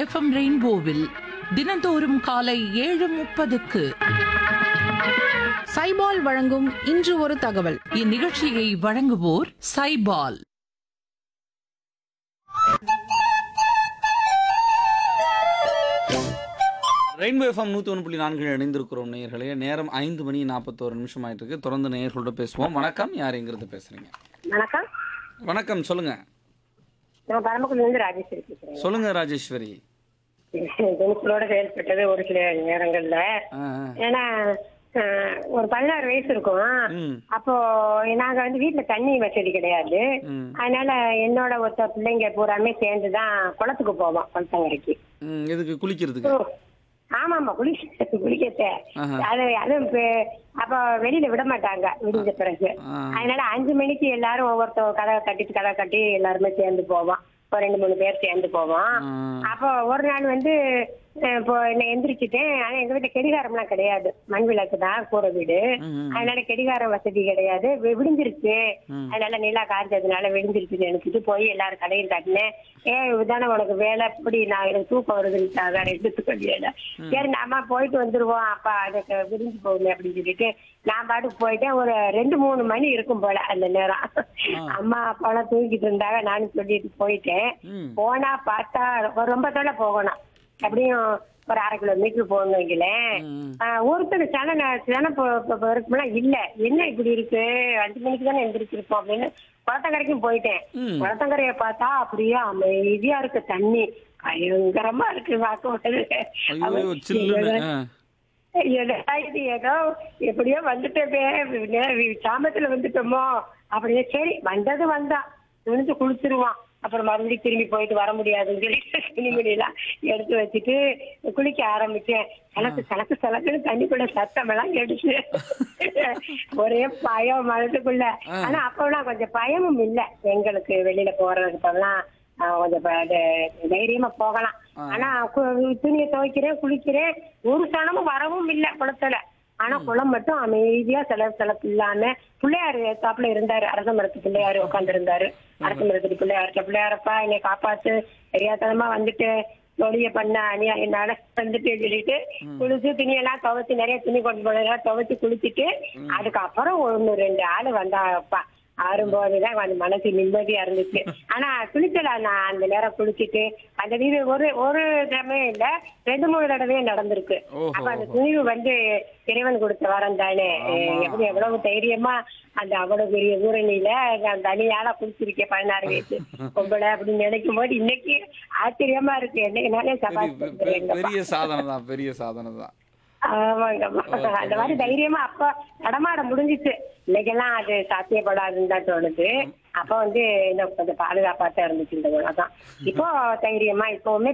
FM ரெயின்போவில் தினந்தோறும் காலை ஏழு முப்பதுக்கு சைபால் வழங்கும் இன்று ஒரு தகவல் இந்நிகழ்ச்சியை வழங்குவோர் சைபால் ரெயின்போ எஃப்எம் நூற்றி ஒன்று புள்ளி நான்கில் இணைந்திருக்கிறோம் நேயர்களே நேரம் ஐந்து மணி நாற்பத்தோரு நிமிஷம் ஆயிட்டு இருக்கு தொடர்ந்து நேயர்களோட பேசுவோம் வணக்கம் யார் எங்கிறது பேசுறீங்க வணக்கம் வணக்கம் சொல்லுங்க நான் பரமக்குடியிலிருந்து ராஜேஸ்வரி பேசுறேன் சொல்லுங்க ராஜேஸ்வரி துணிச்சலோட செயல்பட்டது ஒரு சில நேரங்கள்ல ஆ, ஆ. ஏன்னா அஹ், ஒரு பதினாறு வயசு இருக்கும் ம் அப்போ நாங்க வந்து வீட்டுல தண்ணி வசதி கிடையாது ம் அதனால என்னோட ஒருத்த பிள்ளைங்க பூராமே சேர்ந்துதான் குளத்துக்கு போவோம் குளத்தங்கரைக்கு ம் எதுக்கு குளிக்கிறதுக்கு ஓ, ஆமா ஆமா குளிக்க குளிக்கத்த ஆஹா. அது அதுவும் இப்ப- அப்ப வெளியில விட மாட்டாங்க விடிஞ்ச பிறகு ஆ. அதனால அஞ்சு மணிக்கு எல்லாரும் ஒவ்வொருத்தர் கதவை கட்டிட்டு கதவை கட்டி எல்லாருமே சேர்ந்து போவோம் ஒரு ரெண்டு மூணு பேர் சேர்ந்து போவோம் ஆ. அப்போ ஒரு நாள் வந்து அஹ், இப்போ நான் எந்திரிச்சிட்டேன் ஆனா எங்க வீட்டுல கெடிகாரம்லாம் கிடையாது மண் விளக்கு தான் கூரை வீடு ம். அதனால கெடிகாரம் வசதி கிடையாது வி- விடிஞ்சிருச்சு ம். அதனால நிலா காய்ச்சதுனால விடிஞ்சிருச்சுன்னு நினைச்சிட்டு போய் எல்லாரும் கடையில் காட்டினேன் ஏ இதுதானே உனக்கு வேலை இப்படி நான் எனக்கு தூக்கம் வருதுன்னு வேற எடுத்துக்கொள்ள சரி நாம போயிட்டு வந்துருவோம் அப்பா அதுக்கு விடிஞ்சு போகுமே அப்படின்னு சொல்லிட்டு நான் பாட்டுக்கு போயிட்டேன் ஒரு ரெண்டு மூணு மணி இருக்கும் போல அந்த நேரம் அம்மா அப்பாலாம் தூங்கிட்டு இருந்தாங்க நானும் சொல்லிட்டு போயிட்டேன் ம் போனா பார்த்தா ஒரு ரொம்ப தொலை போகணும் அப்படியும் ஒரு அரை கிலோமீட்டர் போகணும் வைங்களேன் ம். ஆஹ் ஒருத்தர் சன சன இருக்குமெல்லாம் இல்ல என்ன இப்படி இருக்கு அஞ்சு மணிக்கு தானே எந்திரிச்சிருப்போம் அப்படின்னு குளத்தங்கரைக்கும் போயிட்டேன் ம். குளத்தங்கரைய பார்த்தா அப்படியே அமைதியா இருக்கு தண்ணி பயங்கரமா இருக்கு பார்க்கும் ஐயோ சில்லுன்னு ஆ. என்னடா இது ஏதோ எப்படியோ வந்துட்டோமே நே- சாமத்துல வந்துட்டோமோ அப்படியே சரி வந்தது வந்தான் நினைச்சு குளிச்சிருவான் அப்புறம் மறுபடியும் திரும்பி போயிட்டு வர முடியாதுன்னு சொல்லி துணிமணியெல்லாம் எடுத்து வச்சுட்டு குளிக்க ஆரம்பிச்சேன் சலக்கு சலக்கு சலக்குன்னு தண்ணிக்குள்ள சத்தம் எல்லாம் கேட்டுச்சு ஒரே பயம் மனசுக்குள்ள ஆனா அப்பெல்லாம் கொஞ்சம் பயமும் இல்ல எங்களுக்கு வெளியில போறதுக்கு இப்பெல்லாம் ஆஹ், கொஞ்சம் ப- த- தைரியமா போகலாம் ஆனா கு- துணியை துவைக்கிறேன் குளிக்கிறேன் ஒரு சனமும் வரவும் இல்ல குளத்துல ஆனா குளம் மட்டும் அமைதியா சில சிலப்பு இல்லாம பிள்ளையாரு தாப்புல இருந்தாரு அரச மரத்து பிள்ளையாரு உட்கார்ந்து இருந்தாரு அரச மரத்து பிள்ளையாரு பிள்ளையாரப்பா என்னை காப்பாத்து தெரியாதனமா வந்துட்டு தொழிய பண்ண அணியா என்னால வந்துட்டு சொல்லிட்டு குளிச்சு துணியெல்லாம் துவைச்சு நிறைய துணி கொண்டு போனதெல்லாம் துவைச்சு குளிச்சுட்டு அதுக்கப்புறம் ஒண்ணு ரெண்டு ஆளு வந்தாப்பா ஆறும்போதுதான் கொஞ்சம் மனசு நிம்மதியா இருந்துச்சு ஆனா குளிக்கல நான் அந்த நேரம் குளிச்சுட்டு அந்த இது ஒரு ஒரு தடவை இல்ல ரெண்டு மூணு தடவையே நடந்திருக்கு ஓஹோ. அப்ப அந்த துணிவு வந்து இறைவன் கொடுத்த வரம் தானே ஆமா. எப்படி எவ்வளவு தைரியமா அந்த அவ்வளவு பெரிய ஊரணியில நான் தனியால குளிச்சிருக்கேன் பதினாறு வயசு பொம்பளை அப்படின்னு நினைக்கும் போது இன்னைக்கு ஆச்சரியமா இருக்கு என்னைக்குனாலே பெரிய- பெ- பெ- சபாஷ் பெரிய சாதனை தான் பெரிய சாதனை தான் ஆமாங்கம்மா அந்த மாதிரி தைரியமா அப்ப நடமாட முடிஞ்சிச்சு இன்னைக்கெல்லாம் அது சாத்தியப்படாதுன்னு தான் தோணுது அப்ப வந்து இன்னும் கொஞ்சம் பாதுகாப்பா தான் இருந்துச்சு இந்த உலகம் இப்போ தைரியமா இப்பவுமே